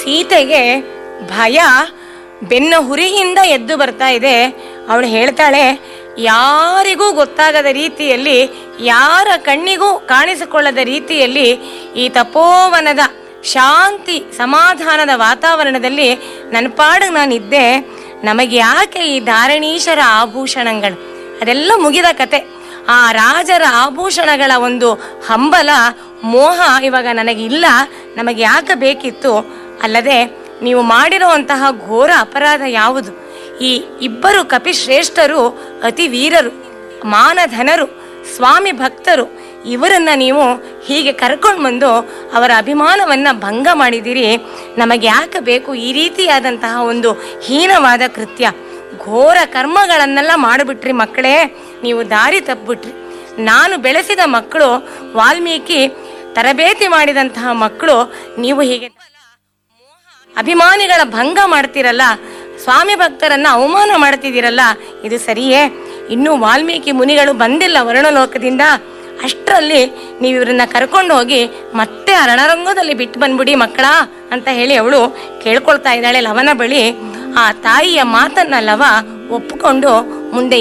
ಸೀತೆಗೆ ಭಯ ಬೆನ್ನ ಹುರಿಯಿಂದ ಎದ್ದು ಬರ್ತಾ ಇದೆ ಅವಳು ಹೇಳ್ತಾಳೆ ಯಾರಿಗೂ ಗೊತ್ತಾಗದ ರೀತಿಯಲ್ಲಿ ಯಾರ ಕಣ್ಣಿಗೂ ಕಾಣಿಸಿಕೊಳ್ಳದ ರೀತಿಯಲ್ಲಿ ಈ ತಪೋವನದ ಶಾಂತಿ ಸಮಾಧಾನದ ವಾತಾವರಣದಲ್ಲಿ ನನ್ನ ಪಾಡಿಗೆ ನಾನಿದ್ದೆ ನಮಗೆ ಯಾಕೆ ಈ ಧಾರಣೀಶರ ಆಭೂಷಣಗಳು ಅದೆಲ್ಲ ಮುಗಿದ ಕತೆ ಆ ರಾಜರ ಆಭೂಷಣಗಳ ಒಂದು ಹಂಬಲ ಮೋಹ ಇವಾಗ ನನಗಿಲ್ಲ ನಮಗೆ ಯಾಕೆ ಬೇಕಿತ್ತು ಅಲ್ಲದೆ ನೀವು ಮಾಡಿರುವಂತಹ ಘೋರ ಅಪರಾಧ ಯಾವುದು ಈ ಇಬ್ಬರು ಕಪಿಶ್ರೇಷ್ಠರು ಅತಿ ವೀರರು ಮಾನಧನರು ಸ್ವಾಮಿ ಭಕ್ತರು ಇವರನ್ನ ನೀವು ಹೀಗೆ ಕರ್ಕೊಂಡು ಬಂದು ಅವರ ಅಭಿಮಾನವನ್ನ ಭಂಗ ಮಾಡಿದಿರಿ ನಮಗೆ ಯಾಕೆ ಬೇಕು ಈ ರೀತಿಯಾದಂತಹ ಒಂದು ಹೀನವಾದ ಕೃತ್ಯ ಘೋರ ಕರ್ಮಗಳನ್ನೆಲ್ಲ ಮಾಡಿಬಿಟ್ರಿ ಮಕ್ಕಳೇ ನೀವು ದಾರಿ ತಪ್ಪಿಬಿಟ್ರಿ ನಾನು ಬೆಳೆಸಿದ ಮಕ್ಕಳು ವಾಲ್ಮೀಕಿ ತರಬೇತಿ ಮಾಡಿದಂತಹ ಮಕ್ಕಳು ನೀವು ಹೀಗೆ ಅಭಿಮಾನಿಗಳ ಭಂಗ ಮಾಡ್ತಿರಲ್ಲ ಸ್ವಾಮಿ ಭಕ್ತರನ್ನ ಅವಮಾನ ಮಾಡ್ತಿದ್ದೀರಲ್ಲ ಇದು ಸರಿಯೇ ಇನ್ನು ವಾಲ್ಮೀಕಿ ಮುನಿಗಳು ಬಂದಿಲ್ಲ ವರ್ಣಲೋಕದಿಂದ ಅಷ್ಟರಲ್ಲಿ ನೀವು ಇವ್ರನ್ನ ಕರ್ಕೊಂಡು ಹೋಗಿ ಮತ್ತೆ ಆ ರಣರಂಗದಲ್ಲಿ ಬಿಟ್ಟು ಬಂದ್ಬಿಡಿ ಮಕ್ಕಳ ಅಂತ ಹೇಳಿ ಅವಳು ಕೇಳ್ಕೊಳ್ತಾ ಇದ್ದಾಳೆ ಲವನ ಬಳಿ ಆ ತಾಯಿಯ ಮಾತನ್ನ ಲವ ಒಪ್ಪಿಕೊಂಡು ಮುಂದೆ